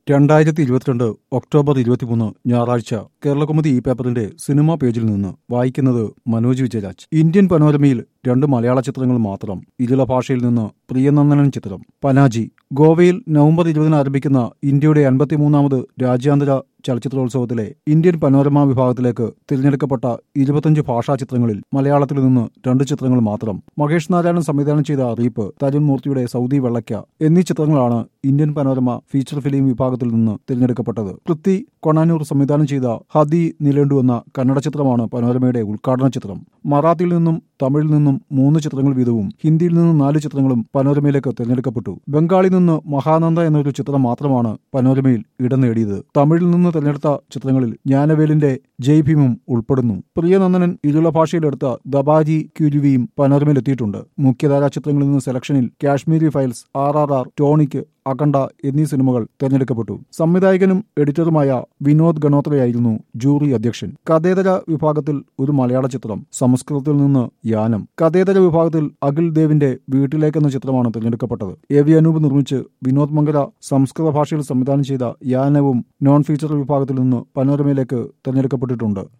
രണ്ടായിരത്തി ഇരുപത്തിരണ്ട് ഒക്ടോബർ ഇരുപത്തിമൂന്ന് ഞായറാഴ്ച കേരളകൗമുദി ഈ പേപ്പറിന്റെ സിനിമാ പേജിൽ നിന്ന് വായിക്കുന്നത് മനോജ് വിജയരാജ് ഇന്ത്യൻ പനോരമയിൽ രണ്ട് മലയാള ചിത്രങ്ങൾ മാത്രം ഇരുള ഭാഷയിൽ നിന്ന് പ്രിയനന്ദനൻ ചിത്രം പനാജി ഗോവയിൽ നവംബർ ഇരുപതിന് ആരംഭിക്കുന്ന ഇന്ത്യയുടെ അൻപത്തിമൂന്നാമത് രാജ്യാന്തര ചലച്ചിത്രോത്സവത്തിലെ ഇന്ത്യൻ പനോരമ വിഭാഗത്തിലേക്ക് തിരഞ്ഞെടുക്കപ്പെട്ട ഇരുപത്തഞ്ച് ഭാഷാ ചിത്രങ്ങളിൽ മലയാളത്തിൽ നിന്ന് രണ്ട് ചിത്രങ്ങൾ മാത്രം മഹേഷ് നാരായണൻ സംവിധാനം ചെയ്ത അറിയിപ്പ് തരുൺ മൂർത്തിയുടെ സൗദി വെള്ളയ്ക്ക എന്നീ ചിത്രങ്ങളാണ് ഇന്ത്യൻ പനോരമ ഫീച്ചർ ഫിലിം വിഭാഗത്തിൽ നിന്ന് തിരഞ്ഞെടുക്കപ്പെട്ടത് പൃഥ്വി കൊണാനൂർ സംവിധാനം ചെയ്ത ഹദി നിലണ്ടു എന്ന കന്നഡ ചിത്രമാണ് പനോരമയുടെ ഉദ്ഘാടന ചിത്രം മറാത്തിയിൽ നിന്നും തമിഴിൽ നിന്നും മൂന്ന് ചിത്രങ്ങൾ വീതവും ഹിന്ദിയിൽ നിന്നും നാല് ചിത്രങ്ങളും പനോരമയിലേക്ക് തിരഞ്ഞെടുക്കപ്പെട്ടു ബംഗാളിൽ നിന്ന് മഹാനന്ദ എന്നൊരു ചിത്രം മാത്രമാണ് പനോരമയിൽ ഇടം നേടിയത് തമിഴിൽ നിന്ന് തിരഞ്ഞെടുത്ത ചിത്രങ്ങളിൽ ജ്ഞാനവേലിന്റെ ജയ് ഭീമും ഉൾപ്പെടുന്നു പ്രിയനന്ദനൻ ഇരുള ഭാഷയിലെടുത്ത ദബാജി ക്യുരുവിയും പനോരമയിലെത്തിയിട്ടുണ്ട് മുഖ്യധാരാ ചിത്രങ്ങളിൽ നിന്ന് സെലക്ഷനിൽ Kashmiri files R R R tonic Akhanda എന്നീ സിനിമകൾ തെരഞ്ഞെടുക്കപ്പെട്ടു സംവിധായകനും എഡിറ്ററുമായ വിനോദ് ഗണോത്രയായിരുന്നു ജൂറി അധ്യക്ഷൻ കഥേതര വിഭാഗത്തിൽ ഒരു മലയാള ചിത്രം സംസ്കൃതത്തിൽ നിന്ന് യാനം കഥേതര വിഭാഗത്തിൽ അഖിൽ ദേവിന്റെ വീട്ടിലേക്കെന്ന ചിത്രമാണ് തിരഞ്ഞെടുക്കപ്പെട്ടത് എ വി അനൂപ് നിർമ്മിച്ച് വിനോദ് മംഗല സംസ്കൃത ഭാഷയിൽ സംവിധാനം ചെയ്ത യാനവും നോൺ ഫീച്ചർ വിഭാഗത്തിൽ നിന്ന് പനോരമയിലേക്ക് തെരഞ്ഞെടുക്കപ്പെട്ടിട്ടുണ്ട്